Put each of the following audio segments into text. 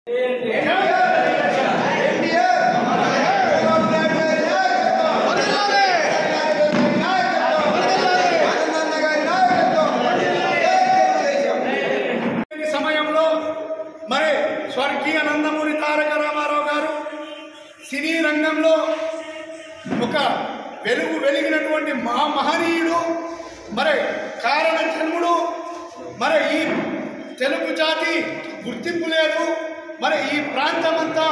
ఈ సమయంలో మరి స్వర్గీయ నందమూరి తారక రామారావు గారు సినీ రంగంలో ఒక వెలుగు వెలిగినటువంటి మహా మహనీయుడు మరి కారణ జన్ముడు మరి ఈ తెలుగు జాతి గుర్తింపు లేదు మరి ఈ ప్రాంతమంతా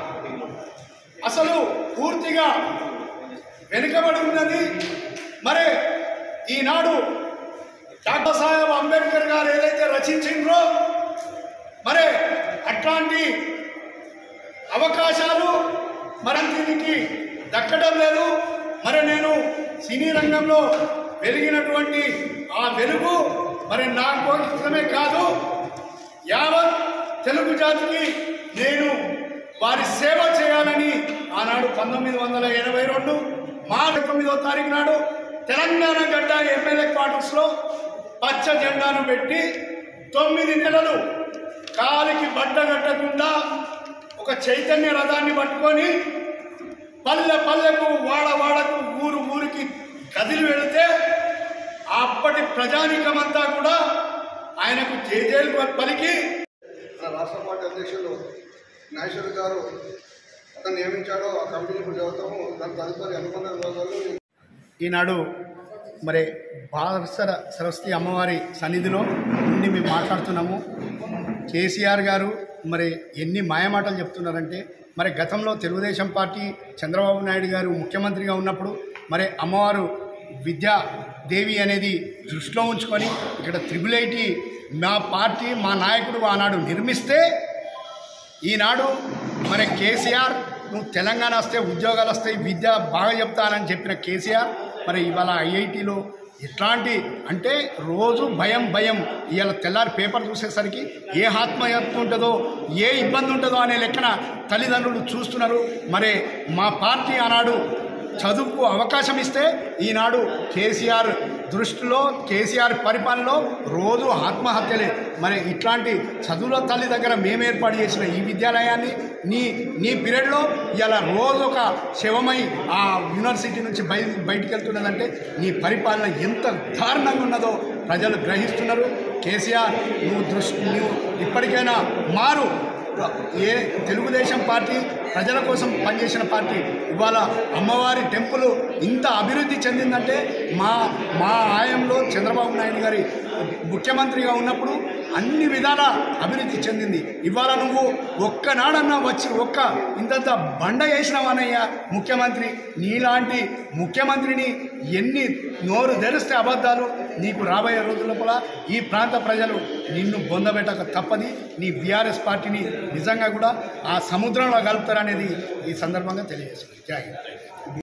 అసలు పూర్తిగా వెనుకబడి ఉన్నది మరి ఈనాడు డాక్టర్ సాహెబ్ అంబేద్కర్ గారు ఏదైతే రచించిండ్రో మరి అట్లాంటి అవకాశాలు మరి దీనికి దక్కడం లేదు మరి నేను సినీ రంగంలో వెలిగినటువంటి ఆ వెలుగు మరి నా కోసమే కాదు యావత్ తెలుగు జాతికి నేను వారి సేవ చేయాలని ఆనాడు పంతొమ్మిది వందల ఎనభై రెండు మార్చి తొమ్మిదో తారీఖు నాడు తెలంగాణ గడ్డ ఎమ్మెల్యే క్వార్టర్స్లో పచ్చ జెండాను పెట్టి తొమ్మిది నెలలు కాలికి బట్ట కట్టకుండా ఒక చైతన్య రథాన్ని పట్టుకొని పల్లె పల్లెకు వాడ వాడకు ఊరు ఊరికి కదిలి వెళితే అప్పటి ప్రజానికమంతా కూడా ఆయనకు జేజేలు పలికి మన రాష్ట్ర పార్టీ అధ్యక్షులు నాగేశ్వర్ గారు అతను నియమించాడో ఆ కమిటీని ఇప్పుడు చదువుతాము దాని తదుపరి అనుకున్న విభాగాలు ఈనాడు మరి బాలసర సరస్వతి అమ్మవారి సన్నిధిలో నుండి మేము మాట్లాడుతున్నాము కేసీఆర్ గారు మరి ఎన్ని మాయమాటలు చెప్తున్నారంటే మరి గతంలో తెలుగుదేశం పార్టీ చంద్రబాబు నాయుడు గారు ముఖ్యమంత్రిగా ఉన్నప్పుడు మరి అమ్మవారు విద్యా దేవి అనేది దృష్టిలో ఉంచుకొని ఇక్కడ త్రిబుల్ ఐటీ మా పార్టీ మా నాయకుడు ఆనాడు నిర్మిస్తే ఈనాడు మరి కేసీఆర్ నువ్వు తెలంగాణ వస్తే ఉద్యోగాలు వస్తాయి విద్య బాగా చెప్తానని చెప్పిన కేసీఆర్ మరి ఇవాళ ఐఐటిలో ఎట్లాంటి అంటే రోజు భయం భయం ఇవాళ తెల్లారి పేపర్ చూసేసరికి ఏ ఆత్మహత్య ఉంటుందో ఏ ఇబ్బంది ఉంటుందో అనే లెక్కన తల్లిదండ్రులు చూస్తున్నారు మరి మా పార్టీ ఆనాడు చదువుకు అవకాశం ఇస్తే ఈనాడు కేసీఆర్ దృష్టిలో కేసీఆర్ పరిపాలనలో రోజు ఆత్మహత్యలే మరి ఇట్లాంటి చదువుల తల్లి దగ్గర మేము ఏర్పాటు చేసిన ఈ విద్యాలయాన్ని నీ నీ పీరియడ్లో ఇలా రోజు ఒక శవమై ఆ యూనివర్సిటీ నుంచి బయ బయటికి వెళ్తున్నదంటే నీ పరిపాలన ఎంత దారుణంగా ఉన్నదో ప్రజలు గ్రహిస్తున్నారు కేసీఆర్ నువ్వు దృష్టి నువ్వు ఇప్పటికైనా మారు ఏ తెలుగుదేశం పార్టీ ప్రజల కోసం పనిచేసిన పార్టీ ఇవాళ అమ్మవారి టెంపుల్ ఇంత అభివృద్ధి చెందిందంటే మా మా ఆయంలో చంద్రబాబు నాయుడు గారి ముఖ్యమంత్రిగా ఉన్నప్పుడు అన్ని విధాల అభివృద్ధి చెందింది ఇవాళ నువ్వు ఒక్కనాడన్నా వచ్చి ఒక్క ఇంతంత బండ వేసినవానయ్యా ముఖ్యమంత్రి నీలాంటి ముఖ్యమంత్రిని ఎన్ని నోరు తెరిస్తే అబద్ధాలు నీకు రాబోయే రోజుల కూడా ఈ ప్రాంత ప్రజలు నిన్ను బొందబెట్టక తప్పది నీ బీఆర్ఎస్ పార్టీని నిజంగా కూడా ఆ సముద్రంలో కలుపుతారనేది ఈ సందర్భంగా తెలియజేస్తుంది జై హింద్.